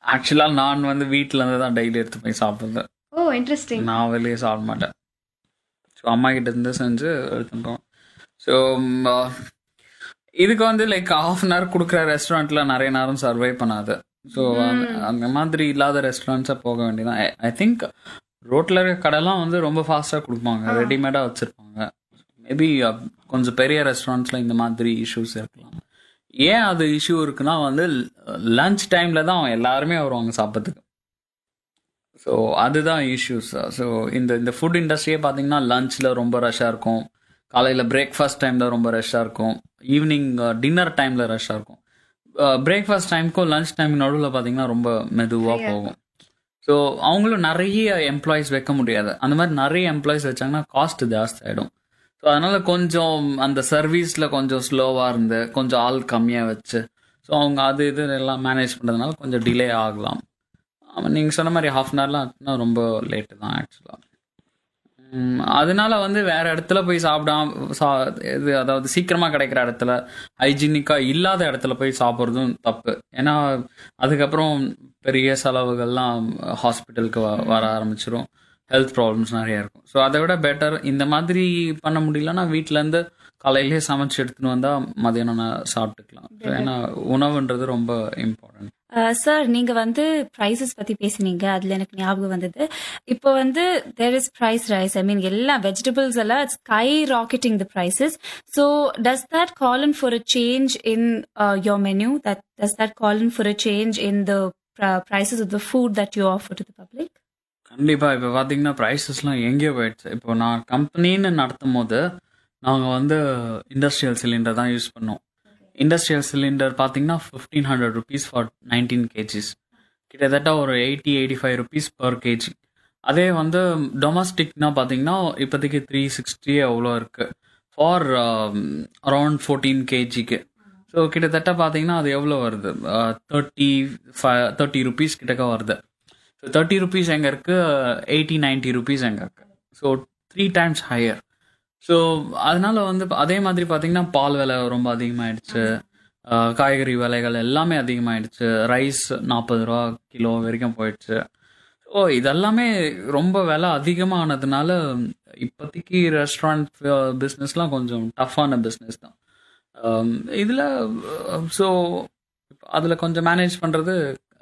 ஆக்சுவலாக நான் வந்து வீட்டில் இருந்து தான் டெய்லி எடுத்து போய் சாப்பிடுவேன் ஓ இன்ட்ரெஸ்டிங் நான் வெளியே சாப்பிட மாட்டேன் ஸோ அம்மா கிட்ட இருந்து செஞ்சு எடுத்துட்டோம் ஸோ இதுக்கு வந்து லைக் ஹாஃப் அன் ஹவர் கொடுக்குற ரெஸ்டாரண்ட்ல நிறைய நேரம் சர்வை பண்ணாது ஸோ அந்த மாதிரி இல்லாத ரெஸ்டாரண்ட்ஸை போக வேண்டியதான் ஐ திங்க் ரோட்ல இருக்க கடைலாம் வந்து ரொம்ப ஃபாஸ்ட்டாக கொடுப்பாங்க ரெடிமேடாக வச்சுருப்பாங்க மேபி கொஞ்சம் பெரிய ரெஸ்டாரண்ட்ஸில் இந்த மாதிரி இஷ்யூஸ் இருக்கலாம் ஏன் அது இஷ்யூ இருக்குன்னா வந்து லஞ்ச் டைமில் தான் எல்லாருமே வருவாங்க சாப்பிட்றதுக்கு ஸோ அதுதான் இஷ்யூஸ் ஸோ இந்த இந்த ஃபுட் இண்டஸ்ட்ரியே பார்த்தீங்கன்னா லஞ்சில் ரொம்ப ரஷ்ஷாக இருக்கும் காலையில் பிரேக்ஃபாஸ்ட் டைமில் ரொம்ப ரஷ்ஷாக இருக்கும் ஈவினிங் டின்னர் டைமில் ரஷ்ஷாக இருக்கும் பிரேக்ஃபாஸ்ட் டைமுக்கும் லஞ்ச் டைம் நடுவில் பார்த்தீங்கன்னா ரொம்ப மெதுவாக போகும் ஸோ அவங்களும் நிறைய எம்ப்ளாயிஸ் வைக்க முடியாது அந்த மாதிரி நிறைய எம்ப்ளாயிஸ் வச்சாங்கன்னா காஸ்ட் ஜாஸ்தி ஆகிடும் ஸோ அதனால கொஞ்சம் அந்த சர்வீஸில் கொஞ்சம் ஸ்லோவாக இருந்து கொஞ்சம் ஆள் கம்மியாக வச்சு ஸோ அவங்க அது இது எல்லாம் மேனேஜ் பண்ணுறதுனால கொஞ்சம் டிலே ஆகலாம் நீங்கள் சொன்ன மாதிரி ஹாஃப் அன் ஹவர்லாம் ஆச்சுன்னா ரொம்ப லேட்டு தான் ஆக்சுவலாக அதனால வந்து வேற இடத்துல போய் சாப்பிடாம சா இது அதாவது சீக்கிரமாக கிடைக்கிற இடத்துல ஹைஜீனிக்காக இல்லாத இடத்துல போய் சாப்பிட்றதும் தப்பு ஏன்னா அதுக்கப்புறம் பெரிய செலவுகள்லாம் ஹாஸ்பிட்டலுக்கு வ வர ஆரம்பிச்சிரும் ஹெல்த் ப்ராப்ளம்ஸ் நிறைய இருக்கும் ஸோ அதை விட பெட்டர் இந்த மாதிரி பண்ண முடியலன்னா வீட்டிலேருந்து காலையிலேயே சமைச்சு எடுத்துன்னு வந்தால் மதியானம் நான் சாப்பிட்டுக்கலாம் So, ஏன்னா உணவுன்றது ரொம்ப இம்பார்ட்டன்ட் சார் நீங்க வந்து ப்ரைசஸ் பத்தி பேசுனீங்க அதுல எனக்கு ஞாபகம் வந்தது இப்போ வந்து there is price rise I mean எல்லா வெஜிடபிள்ஸ் எல்லாம் skyrocketing the prices so does that call in for a change in your menu that does that call in for a change in the prices of the food that you offer to the public கண்டிப்பாக இப்போ பார்த்தீங்கன்னா ப்ரைஸஸ்லாம் எங்கேயோ போயிடுச்சு இப்போ நான் கம்பெனின்னு நடத்தும் போது நாங்கள் வந்து இண்டஸ்ட்ரியல் சிலிண்டர் தான் யூஸ் பண்ணோம் இண்டஸ்ட்ரியல் சிலிண்டர் பார்த்தீங்கன்னா fifteen hundred rupees for nineteen kgs கிட்டத்தட்ட ஒரு eighty eighty five rupees per kg அதே வந்து டொமஸ்டிக்னா பார்த்தீங்கன்னா இப்போதைக்கு த்ரீ சிக்ஸ்டி அவ்வளோ இருக்குது ஃபார் அரௌண்ட் ஃபோர்டீன் கேஜிக்கு ஸோ கிட்டத்தட்ட பார்த்தீங்கன்னா அது எவ்வளோ வருது தேர்ட்டி ஃபைவ் தேர்ட்டி ருபீஸ் கிட்டக்க வருது ஸோ தேர்ட்டி ருபீஸ் எங்கே இருக்கு எயிட்டி நைன்ட்டி ருபீஸ் எங்கே இருக்கு so three times higher so அதனால வந்து அதே மாதிரி பார்த்தீங்கன்னா பால் விலை ரொம்ப அதிகமாயிடுச்சு அஹ் காய்கறி விலைகள் எல்லாமே அதிகமாயிடுச்சு ரைஸ் நாற்பது ரூபா கிலோ வரைக்கும் போயிடுச்சு ஸோ இதெல்லாமே ரொம்ப விலை அதிகமானதுனால இப்போதைக்கு ரெஸ்டாரண்ட் பிஸ்னஸ்லாம் கொஞ்சம் டஃப்பான பிஸ்னஸ் தான் இதில் ஸோ அதில் கொஞ்சம் மேனேஜ் பண்ணுறது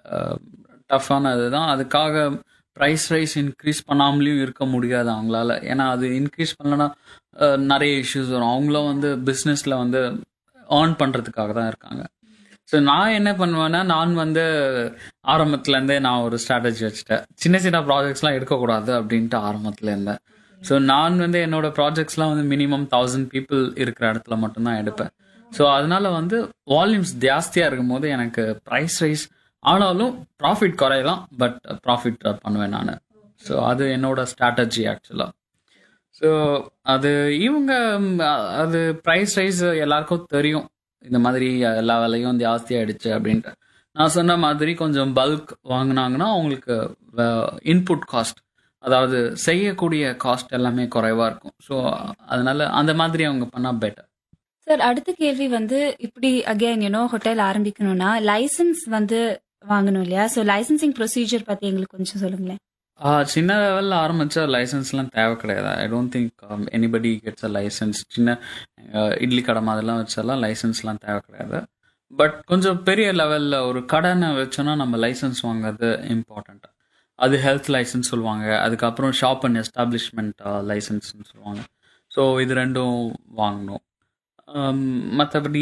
டஃப்பானது தான் அதுக்காக ப்ரைஸ் ரைஸ் இன்க்ரீஸ் பண்ணாமலேயும் இருக்க முடியாது அவங்களால ஏன்னா அது இன்க்ரீஸ் பண்ணலன்னா அஹ், நிறைய இஷ்யூஸ் வரும் அவங்களும் வந்து பிஸ்னஸில் வந்து ஏர்ன் பண்ணுறதுக்காக தான் இருக்காங்க ஸோ நான் என்ன பண்ணுவேன்னா நான் வந்து ஆரம்பத்துலேருந்தே நான் ஒரு ஸ்ட்ராட்டஜி வச்சுட்டேன் சின்ன சின்ன ப்ராஜெக்ட்ஸ்லாம் எடுக்கக்கூடாது அப்படின்ட்டு ஆரம்பத்துல இருந்தேன் ஸோ நான் வந்து என்னோட ப்ராஜெக்ட்ஸ்லாம் வந்து மினிமம் தௌசண்ட் பீப்புள் இருக்கிற இடத்துல மட்டும்தான் எடுப்பேன் ஸோ அதனால வந்து வால்யூம்ஸ் ஜாஸ்தியாக இருக்கும்போது எனக்கு ப்ரைஸ் ரைஸ் ஆனாலும் ப்ராஃபிட் குறையலாம் பட் ப்ராஃபிட் பண்ணுவேன் நான் ஸோ அது என்னோட ஸ்ட்ராட்டஜி ஆக்சுவலாக ஸோ அது இவங்க ம், அது ப்ரைஸ் ரைஸ் எல்லாருக்கும் தெரியும் இந்த மாதிரி எல்லா விலையும் ஜாஸ்தி ஆயிடுச்சு அப்படின்ட்டு நான் சொன்ன மாதிரி கொஞ்சம் பல்க் வாங்கினாங்கன்னா அவங்களுக்கு இன்புட் காஸ்ட் அதாவது செய்யக்கூடிய காஸ்ட் எல்லாமே குறைவா இருக்கும் ஸோ அதனால அந்த மாதிரி அவங்க பண்ணா பெட்டர் சார் அடுத்த கேள்வி வந்து இப்படி அகைன் யூனோ ஹோட்டல் ஆரம்பிக்கணும்னா லைசன்ஸ் வந்து வாங்கணும் இல்லையா ஸோ லைசன்சிங் ப்ரொசீஜர் பத்தி எங்களுக்கு கொஞ்சம் சொல்லுங்களேன் சின்ன லெவலில் ஆரம்பிச்சா லைசன்ஸ்லாம் தேவை கிடையாது I don't think anybody gets a license சின்ன அஹ், இட்லி கடை மாதிரிலாம் வச்சாலாம் லைசன்ஸ்லாம் தேவை கிடையாது பட் கொஞ்சம் பெரிய லெவலில் ஒரு கடைன்னு வச்சோன்னா நம்ம லைசன்ஸ் வாங்குறது இம்பார்ட்டண்ட் அது ஹெல்த் லைசன்ஸ் சொல்லுவாங்க அதுக்கப்புறம் ஷாப் அண்ட் எஸ்டாப்ளிஷ்மெண்ட் லைசன்ஸ்னு சொல்லுவாங்க ஸோ இது ரெண்டும் வாங்கணும் மற்றபடி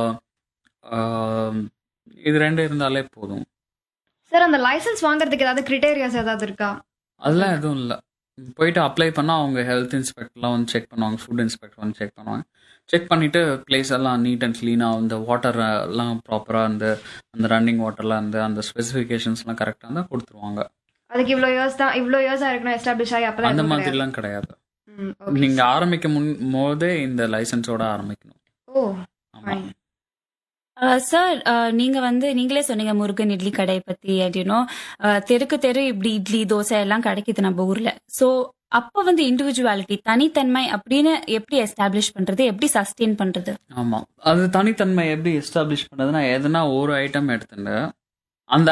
இது ரெண்டு இருந்தாலே போதும் சார் அந்த லைசென்ஸ் வாங்குறதுக்கு ஏதாவது கிரிட்டேரியாஸ் ஏதாவது இருக்கா அதெல்லாம் எதுவும் இல்லை போயிட்டு அப்ளை பண்ணால் அவங்க ஹெல்த் இன்ஸ்பெக்டர்லாம் வந்து செக் பண்ணுவாங்க ஃபுட் இன்ஸ்பெக்டர் வந்து செக் பண்ணுவாங்க செக் பண்ணிவிட்டு பிளேஸ் எல்லாம் நீட் அண்ட் க்ளீனாக அந்த வாட்டர் எல்லாம் ப்ராப்பராக அந்த அந்த ரன்னிங் வாட்டர்லாம் இருந்து அந்த ஸ்பெசிஃபிகேஷன்ஸ்லாம் கரெக்டாக இருந்தால் கொடுத்துருவாங்க அதுக்கு இவ்வளோ இயர்ஸ் தான் இவ்வளோ இயர்ஸ் இருக்கணும் எஸ்டாப்ளிஷ் ஆகி அப்பதான் அந்த எதுவும் கிடையாது. மாதிரிலாம் கிடையாது ம், okay. நீங்கள் ஆரம்பிக்க முன் போதே இந்த லைசன்ஸோட ஆரம்பிக்கணும் ஓ ஆமாம் fine. சார் நீங்க வந்து நீங்களே சொன்னீங்க முருகன் இட்லி கடை பத்தி அப்படின்னோ தெருக்கு தெரு இப்படி இட்லி தோசை எல்லாம் கிடைக்குது நம்ம ஊர்ல சோ அப்ப வந்து இண்டிவிஜுவாலிட்டி தனித்தன்மை அப்படின்னு எப்படி எஸ்டாப்ளிஷ் பண்றது எப்படி சஸ்டெயின் பண்றது ஆமாம் அது தனித்தன்மை எப்படி எஸ்டாப்ளிஷ் பண்ணுறதுன்னா எதுனா ஒரு ஐட்டம் எடுத்துட்டு